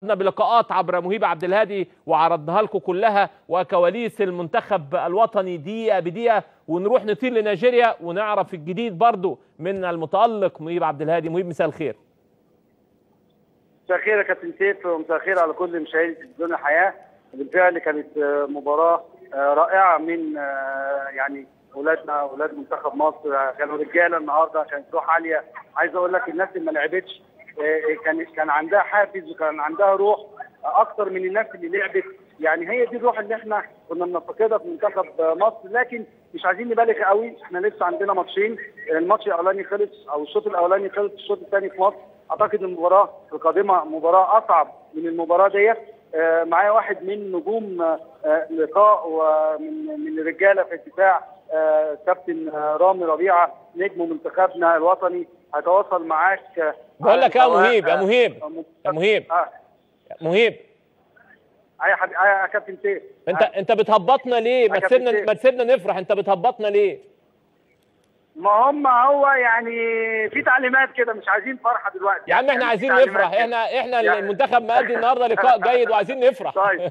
بلقاءات عبر مهيب عبد الهادي وعرضناها لكم كلها وكواليس المنتخب الوطني دقيقه بدقيقه ونروح نطير لنيجيريا ونعرف الجديد برضو من المتالق مهيب عبد الهادي مهيب مساء الخير مساء الخير يا كابتن سيف ومساء الخير على كل مشاهدي تلفزيون الحياه بالفعل كانت مباراه رائعه من يعني اولادنا اولاد منتخب مصر كانوا رجاله النهارده كانت روح عاليه عايز اقول لك الناس اللي ما لعبتش كان كان عندها حافز وكان عندها روح اكتر من الناس اللي لعبت يعني هي دي الروح اللي احنا كنا بنفتقدها في منتخب مصر لكن مش عايزين نبالغ قوي احنا لسه عندنا ماتشين الماتش الاولاني خلص او الشوط الاولاني خلص الشوط الثاني في مصر اعتقد المباراه القادمه مباراه اصعب من المباراه ديت آه معايا واحد من نجوم آه لقاء ومن من الرجاله في الدفاع آه كابتن رامي ربيعه نجم منتخبنا الوطني هتواصل معاك بقول لك يا مهيب يا مهيب يا مهيب مهيب يا حبيبي يا كابتن سيف انت انت بتهبطنا ليه؟ ما تسيبنا ما تسيبنا نفرح انت بتهبطنا ليه؟ ما هم هو يعني في تعليمات كده مش عايزين فرحه دلوقتي يا عم احنا عايزين نفرح احنا احنا يعني المنتخب مادي النهارده لقاء جيد وعايزين نفرح طيب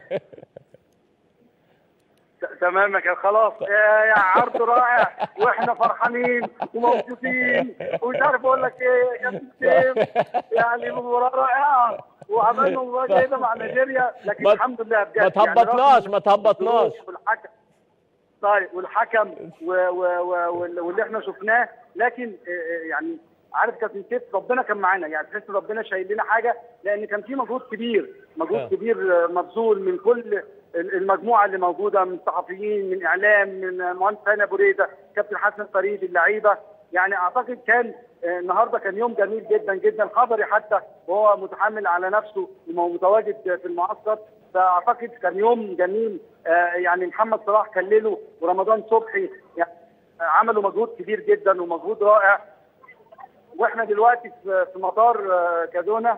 تمام كده خلاص يا عرض رائع واحنا فرحانين ومبسوطين ومش عارف اقول لك ايه يا كابتن سيف يعني مباراه رائعه وعملنا مباراه جيده مع نيجيريا لكن الحمد لله بجد ما تهبطناش ما تهبطناش والحكم طيب والحكم و و و واللي احنا شفناه لكن يعني عارف كابتن سيف ربنا كان معانا يعني تحس ربنا شايل لنا حاجه لان كان في مجهود كبير مجهود كبير مبذول من كل المجموعه اللي موجوده من صحفيين من اعلام من مهندس هاني ابو ريده كابتن حسن فريد اللعيبه يعني اعتقد كان النهارده كان يوم جميل جدا جدا حضري حتى وهو متحمل على نفسه ومتواجد في المعسكر فاعتقد كان يوم جميل يعني محمد صلاح كلله ورمضان صبحي يعني عملوا مجهود كبير جدا ومجهود رائع واحنا دلوقتي في مطار كادونا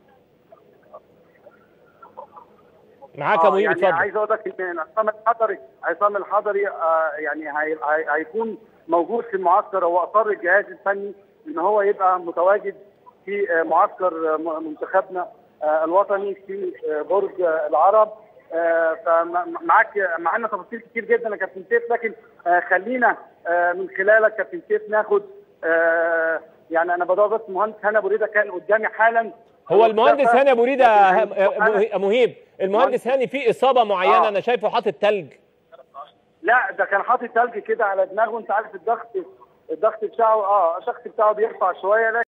معاك يا مهيب يعني اتفضل عايز اقول لك ان عصام الحضري عصام الحضري آه يعني هي هيكون موجود في المعسكر هو اصر الجهاز الفني ان هو يبقى متواجد في آه معسكر منتخبنا آه الوطني في برج العرب فمعاك معانا تفاصيل كتير جدا يا كابتن سيف لكن خلينا من خلالك كابتن سيف ناخد يعني انا بدور بس مهندس هاني ابو ريده كان قدامي حالا هو المهندس هاني ابو ريده مهيب المهندس هاني فيه اصابه معينه انا شايفه حاطط تلج لا ده كان حاطط تلج كده على دماغه انت عارف الضغط الضغط بتاعه اه الضغط بتاعه بيرفع شويه